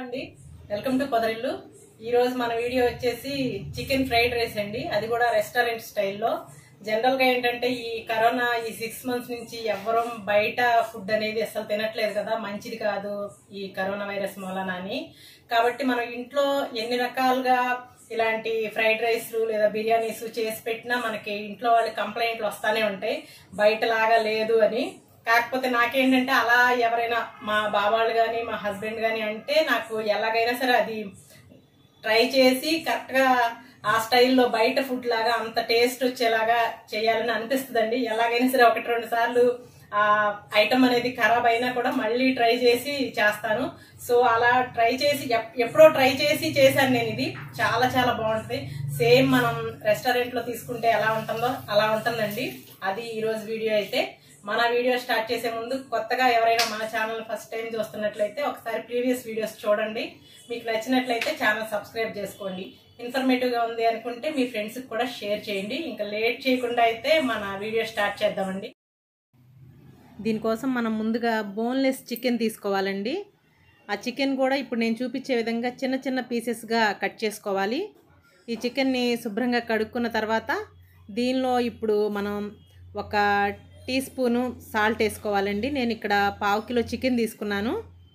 అండి welcome to పొదరిల్లు ఈ రోజు మన వీడియో వచ్చేసి చికెన్ ఫ్రైడ్ రైస్ అండి అది కూడా రెస్టారెంట్ స్టైల్లో జనరల్ గా ఏంటంటే ఈ కరోనా ఈ సిక్స్ మంత్స్ నుంచి ఎవ్వరం బయట ఫుడ్ అనేది అసలు తినట్లేదు కదా మంచిది కాదు ఈ కరోనా వైరస్ మూలన అని కాబట్టి మనం ఇంట్లో ఎన్ని రకాలుగా ఇలాంటి ఫ్రైడ్ రైస్లు లేదా బిర్యానీస్ చేసి పెట్టినా మనకి ఇంట్లో వాళ్ళకి కంప్లైంట్లు వస్తానే ఉంటాయి బయట లాగా లేదు అని కాకపోతే నాకేంటంటే అలా ఎవరైనా మా బాబాళ్ళు కానీ మా హస్బెండ్ కానీ అంటే నాకు ఎలాగైనా సరే అది ట్రై చేసి కరెక్ట్గా ఆ స్టైల్లో బయట ఫుడ్ లాగా అంత టేస్ట్ వచ్చేలాగా చేయాలని అనిపిస్తుందండి ఎలాగైనా సరే ఒకటి రెండు సార్లు ఆ ఐటమ్ అనేది ఖరాబ్ అయినా కూడా మళ్ళీ ట్రై చేసి చేస్తాను సో అలా ట్రై చేసి ఎప్- ఎప్పుడో ట్రై చేసి చేశాను నేను ఇది చాలా చాలా బాగుంటుంది సేమ్ మనం రెస్టారెంట్ లో తీసుకుంటే ఎలా ఉంటుందో అలా ఉంటుందండి అది ఈ రోజు వీడియో అయితే మన వీడియో స్టార్ట్ చేసే ముందు కొత్తగా ఎవరైనా మన ఛానల్ ఫస్ట్ టైం చూస్తున్నట్లయితే ఒకసారి ప్రీవియస్ వీడియోస్ చూడండి మీకు నచ్చినట్లయితే ఛానల్ సబ్స్క్రైబ్ చేసుకోండి ఇన్ఫర్మేటివ్ గా ఉంది అనుకుంటే మీ ఫ్రెండ్స్ కూడా షేర్ చేయండి ఇంకా లేట్ చేయకుండా అయితే మన వీడియో స్టార్ట్ చేద్దామండి దీనికోసం మనం ముందుగా బోన్లెస్ చికెన్ తీసుకోవాలండి ఆ చికెన్ కూడా ఇప్పుడు నేను చూపించే విధంగా చిన్న చిన్న పీసెస్గా కట్ చేసుకోవాలి ఈ చికెన్ని శుభ్రంగా కడుక్కున్న తర్వాత దీనిలో ఇప్పుడు మనం ఒక టీ స్పూను సాల్ట్ వేసుకోవాలండి నేను ఇక్కడ పావు కిలో చికెన్ తీసుకున్నాను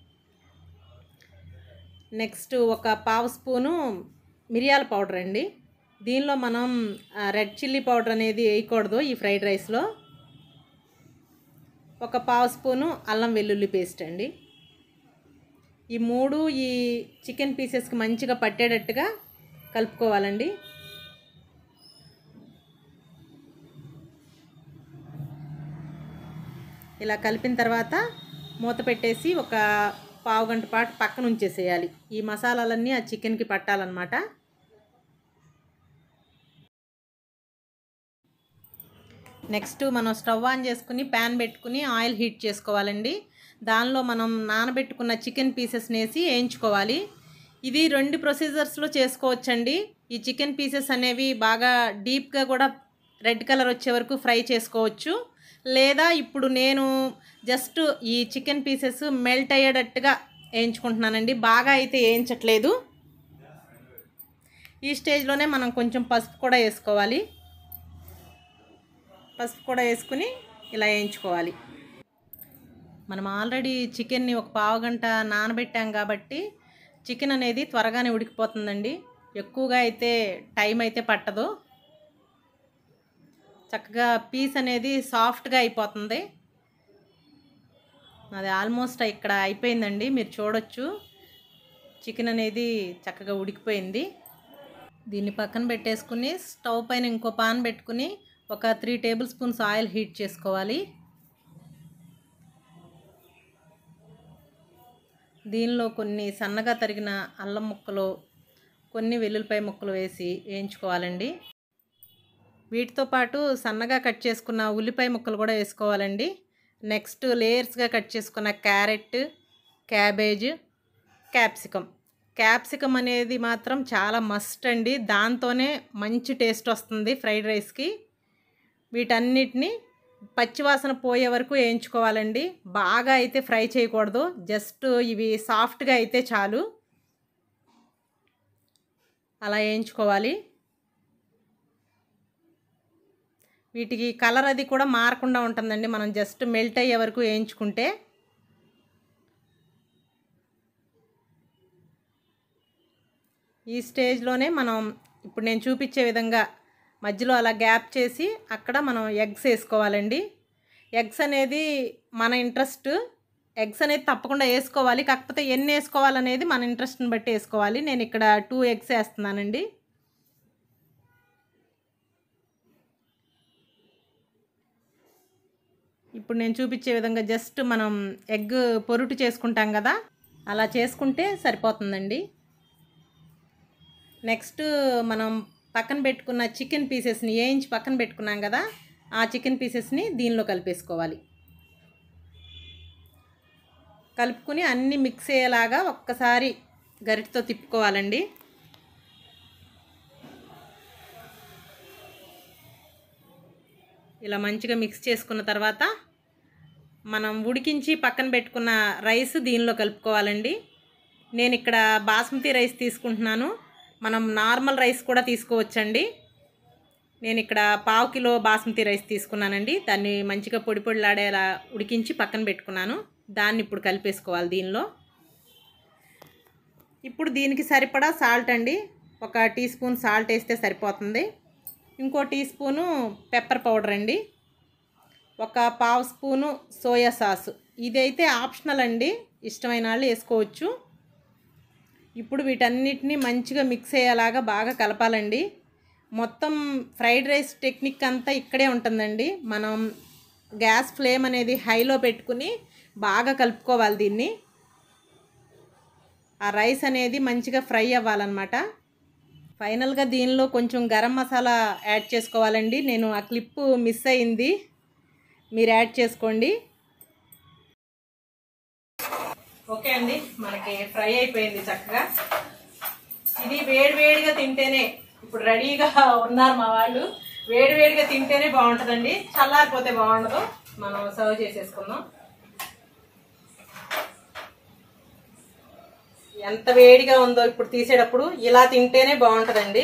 నెక్స్ట్ ఒక పావు స్పూను మిరియాల పౌడర్ అండి దీనిలో మనం ఆ, రెడ్ చిల్లీ పౌడర్ అనేది వేయకూడదు ఈ ఫ్రైడ్ రైస్లో ఒక పావు స్పూను అల్లం వెల్లుల్లి పేస్ట్ అండి ఈ మూడు ఈ చికెన్ పీసెస్కి మంచిగా పట్టేటట్టుగా కలుపుకోవాలండి ఇలా కలిపిన తర్వాత మూత పెట్టేసి ఒక పావు గంట పాటు పక్కన ఉంచేసేయాలి ఈ మసాలాలన్నీ ఆ చికెన్కి పట్టాలన్నమాట నెక్స్ట్ మనం స్టవ్ ఆన్ చేసుకుని ప్యాన్ పెట్టుకుని ఆయిల్ హీట్ చేసుకోవాలండి దానిలో మనం నానబెట్టుకున్న చికెన్ పీసెస్ని వేసి వేయించుకోవాలి ఇది రెండు ప్రొసీజర్స్లో చేసుకోవచ్చండి ఈ చికెన్ పీసెస్ అనేవి బాగా డీప్గా కూడా రెడ్ కలర్ వచ్చే వరకు ఫ్రై చేసుకోవచ్చు లేదా ఇప్పుడు నేను జస్ట్ ఈ చికెన్ పీసెస్ మెల్ట్ అయ్యేటట్టుగా వేయించుకుంటున్నానండి బాగా అయితే వేయించట్లేదు ఈ స్టేజ్లోనే మనం కొంచెం పసుపు కూడా వేసుకోవాలి పసుపు కూడా వేసుకుని ఇలా వేయించుకోవాలి మనం ఆల్రెడీ చికెన్ని ఒక పావు గంట నానబెట్టాం కాబట్టి చికెన్ అనేది త్వరగానే ఉడికిపోతుందండి ఎక్కువగా అయితే టైం అయితే పట్టదు చక్కగా పీస్ అనేది సాఫ్ట్గా అయిపోతుంది అది ఆల్మోస్ట్ ఇక్కడ అయిపోయిందండి మీరు చూడొచ్చు చికెన్ అనేది చక్కగా ఉడికిపోయింది దీన్ని పక్కన పెట్టేసుకుని స్టవ్ పైన ఇంకో పాన్ పెట్టుకుని ఒక three tablespoons oil heat చేసుకోవాలి దీనిలో కొన్ని సన్నగా తరిగిన అల్లం ముక్కలు కొన్ని వెల్లుల్లిపాయ ముక్కలు వేసి వేయించుకోవాలండి వీటితో పాటు సన్నగా కట్ చేసుకున్న ఉల్లిపాయ ముక్కలు కూడా వేసుకోవాలండి నెక్స్ట్ లేయర్స్గా కట్ చేసుకున్న క్యారెట్ క్యాబేజ్ క్యాప్సికమ్ క్యాప్సికమ్ అనేది మాత్రం చాలా మస్ట్ అండి దాంతోనే మంచి టేస్ట్ వస్తుంది ఫ్రైడ్ రైస్కి వీటన్నిటిని పచ్చివాసన పోయే వరకు వేయించుకోవాలండి బాగా అయితే ఫ్రై చేయకూడదు జస్ట్ ఇవి సాఫ్ట్గా అయితే చాలు అలా వేయించుకోవాలి వీటికి కలర్ అది కూడా మారకుండా ఉంటుందండి మనం జస్ట్ మెల్ట్ అయ్యే వరకు వేయించుకుంటే ఈ స్టేజ్లోనే మనం ఇప్పుడు నేను చూపించే విధంగా మధ్యలో అలా గ్యాప్ చేసి అక్కడ మనం ఎగ్స్ వేసుకోవాలండి ఎగ్స్ అనేది మన ఇంట్రెస్ట్ ఎగ్స్ అనేది తప్పకుండా వేసుకోవాలి కాకపోతే ఎన్ని వేసుకోవాలనేది మన ఇంట్రెస్ట్ని బట్టి వేసుకోవాలి నేను ఇక్కడ టూ ఎగ్స్ వేస్తున్నానండి ఇప్పుడు నేను చూపించే విధంగా జస్ట్ మనం ఎగ్ పొరుటు చేసుకుంటాం కదా అలా చేసుకుంటే సరిపోతుందండి నెక్స్ట్ మనం పక్కన పెట్టుకున్న చికెన్ పీసెస్ని వేయించి పక్కన పెట్టుకున్నాం కదా ఆ చికెన్ పీసెస్ని దీనిలో కలిపేసుకోవాలి కలుపుకుని అన్నీ మిక్స్ అయ్యేలాగా ఒక్కసారి గరిటతో తిప్పుకోవాలండి ఇలా మంచిగా మిక్స్ చేసుకున్న తర్వాత మనం ఉడికించి పక్కన పెట్టుకున్న రైస్ దీనిలో కలుపుకోవాలండి నేను ఇక్కడ బాస్మతి రైస్ తీసుకుంటున్నాను మనం నార్మల్ రైస్ కూడా తీసుకోవచ్చండి నేను ఇక్కడ పావు కిలో బాస్మతి రైస్ తీసుకున్నానండి దాన్ని మంచిగా పొడి పొడిలాడేలా ఉడికించి పక్కన పెట్టుకున్నాను దాన్ని ఇప్పుడు కలిపేసుకోవాలి దీనిలో ఇప్పుడు దీనికి సరిపడా సాల్ట్ అండి ఒక టీ స్పూన్ సాల్ట్ వేస్తే సరిపోతుంది ఇంకో టీ స్పూను పెప్పర్ పౌడర్ అండి ఒక పావు స్పూను సోయా సాస్ ఇదైతే ఆప్షనల్ అండి ఇష్టమైన వాళ్ళు వేసుకోవచ్చు ఇప్పుడు వీటన్నిటిని మంచిగా మిక్స్ అయ్యేలాగా బాగా కలపాలండి మొత్తం ఫ్రైడ్ రైస్ టెక్నిక్ అంతా ఇక్కడే ఉంటుందండి మనం గ్యాస్ ఫ్లేమ్ అనేది హైలో పెట్టుకుని బాగా కలుపుకోవాలి దీన్ని ఆ రైస్ అనేది మంచిగా ఫ్రై అవ్వాలన్నమాట ఫైనల్గా దీనిలో కొంచెం గరం మసాలా యాడ్ చేసుకోవాలండి నేను ఆ క్లిప్ మిస్ అయింది మీరు యాడ్ చేసుకోండి ఓకే అండి మనకి ఫ్రై అయిపోయింది చక్కగా ఇది వేడివేడిగా తింటేనే ఇప్పుడు రెడీగా ఉన్నారు మా వాళ్ళు వేడివేడిగా తింటేనే బాగుంటుందండి చల్లారిపోతే బాగుండదు మనం సర్వ్ చేసేసుకుందాం ఎంత వేడిగా ఉందో ఇప్పుడు తీసేటప్పుడు ఇలా తింటేనే బాగుంటుందండి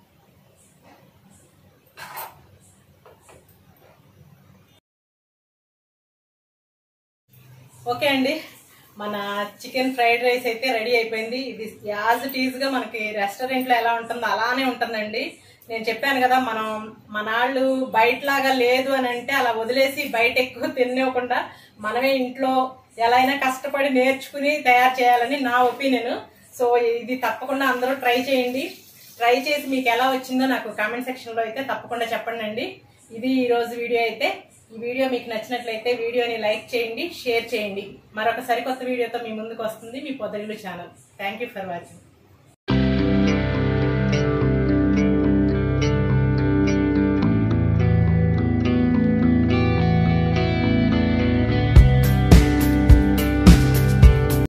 ఓకే అండి మన చికెన్ ఫ్రైడ్ రైస్ అయితే రెడీ అయిపోయింది ఇది యాజ్ ఇట్ ఈజ్గా మనకి రెస్టారెంట్లో ఎలా ఉంటుందో అలానే ఉంటుందండి నేను చెప్పాను కదా మనం మన వాళ్ళు బయటలాగా లేదు అని అంటే అలా వదిలేసి బయట ఎక్కువ తిననివ్వకుండా మనమే ఇంట్లో ఎలా అయినా కష్టపడి నేర్చుకుని తయారు చేయాలని నా ఒపీనియన్ సో ఇది తప్పకుండా అందరూ ట్రై చేయండి ట్రై చేసి మీకు ఎలా వచ్చిందో నాకు కామెంట్ సెక్షన్లో అయితే తప్పకుండా చెప్పండి అండి ఇది ఈరోజు వీడియో అయితే ఈ వీడియో మీకు నచ్చినట్లయితే వీడియోని లైక్ చేయండి షేర్ చేయండి మరొక సరికొత్త వీడియోతో మీ ముందుకు వస్తుంది మీ Podarillu channel thank you for watching